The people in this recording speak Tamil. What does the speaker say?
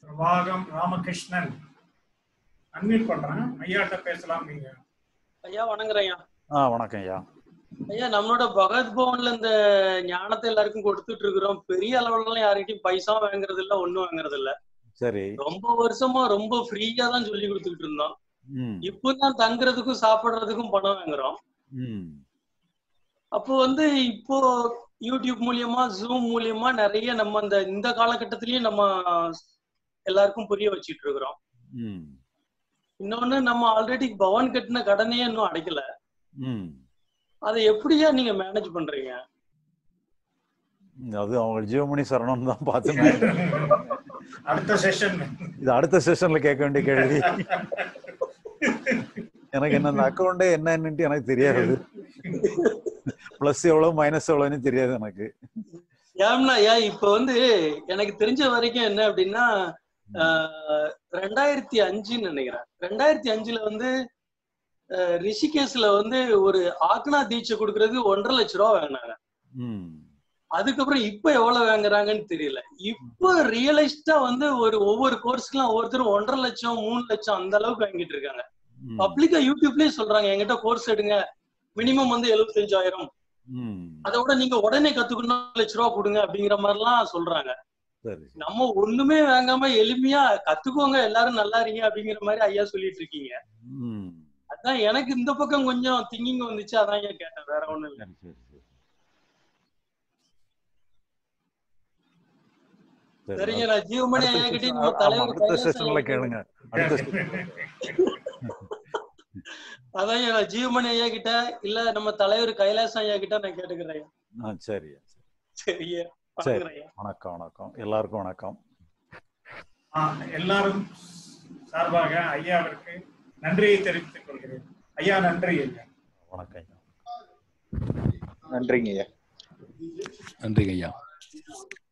பிரபாகம் ராமகிருஷ்ணன் அன்மியூட் பண்றேன் ஐயாட்ட பேசலாம் நீங்க ஐயா வணங்குறேன் ஐயா ஆ வணக்கம் ஐயா ஐயா நம்மளோட பகத் பவன்ல இந்த ஞானத்தை எல்லாருக்கும் கொடுத்துட்டு இருக்கிறோம் பெரிய அளவுல யார்கிட்டயும் பைசா வாங்குறது இல்ல ஒண்ணும் வாங்குறது இல்ல சரி ரொம்ப வருஷமா ரொம்ப ஃப்ரீயா தான் சொல்லி கொடுத்துட்டு இருந்தோம் ம் இப்பதான் தங்குறதுக்கும் சாப்பிடுறதுக்கும் பணம் வாங்குறோம் ம் அப்போ வந்து இப்போ யூடியூப் மூலியமா ஜூம் மூலியமா நிறைய நம்ம அந்த இந்த காலகட்டத்திலயும் நம்ம எல்லாருக்கும் புரிய வச்சிட்டு இருக்கிறோம் ம் இன்னொன்னு நம்ம ஆல்ரெடி பவன் கட்டின கடனையே இன்னும் அடைக்கல ம் அதை எப்படியா நீங்க மேனேஜ் பண்றீங்க அது அவங்க ஜீவமணி சரணம் தான் பார்த்து அடுத்த செஷன் இது அடுத்த செஷன்ல கேட்க வேண்டிய கேள்வி எனக்கு என்ன அந்த அக்கௌண்டே என்னன்னுட்டு எனக்கு தெரியாது பிளஸ் எவ்வளவு மைனஸ் எவ்வளவுன்னு தெரியாது எனக்கு ஏம்னா ஏன் இப்ப வந்து எனக்கு தெரிஞ்ச வரைக்கும் என்ன அப்படின்னா ஆஹ், ரெண்டாயிரத்தி அஞ்சுன்னு நினைக்கிறேன் ரெண்டாயிரத்தி அஞ்சுல வந்து ஆஹ், ரிஷிகேஷ்ல வந்து ஒரு ஆக்னா தீட்சை கொடுக்கறதுக்கு ஒன்றரை லட்ச ரூபா வாங்கினாங்க ம் அதுக்கப்புறம் இப்ப எவ்வளவு வாங்குறாங்கன்னு தெரியல இப்ப ரியலைஸ்டா வந்து ஒரு ஒவ்வொரு கோர்ஸ்க்குலாம் ஒவ்வொருத்தரும் ஒன்றரை லட்சம் மூணு லட்சம் அந்த அளவுக்கு வாங்கிட்டு இருக்காங்க ம், பப்ளிக்கா யூடியூப்லயே சொல்றாங்க என்கிட்ட கோர்ஸ் எடுங்க மினிமம் வந்து எழுபத்தஞ்சாயிரம் ம் அதை விட நீங்க உடனே கத்துக்கணும் லட்ச ரூபா கொடுங்க அப்படிங்கிற மாதிரி எல்லாம் சொல்றாங்க சரி நம்ம ஒண்ணுமே வாங்காம எளிமையா கத்துக்கோங்க எல்லாரும் நல்லா இருங்க அப்படிங்கிற மாதிரி ஐயா சொல்லிட்டு இருக்கீங்க ம் அதான் எனக்கு இந்த பக்கம் கொஞ்சம் திங்கிங் வந்துச்சு அதான் ஐயா கேட்டேன் வேற ஒண்ணும் இல்ல சரி சரி சரி சரி, சரிங்க நான் ஜீவமணி அடுத்த ஐயா கிட்டே session- நம்ம ஆமா, தலைவர் அடுத்த கைலாசம் செஷன்ல ஐயா கேளுங்க அடுத்த session- அதான் ஐயா, நான் ஜீவமணி ஐயா கிட்ட இல்ல நம்ம தலைவர் கைலாசம் ஐயா கிட்ட நான் கேட்டுக்கிறேன் ஐயா. ஆ சரி சரியா சரி வணங்குறேன் ஐயா. வணக்கம் வணக்கம் எல்லாருக்கும் வணக்கம் ஆ, எல்லாரும் சார்பாக ஐயாவிற்கு நன்றியை தெரிவித்துக் கொள்கிறேன் ஐயா நன்றி ஐயா வணக்கம் ஐயா நன்றிங்க ஐயா நன்றிங்க ஐயா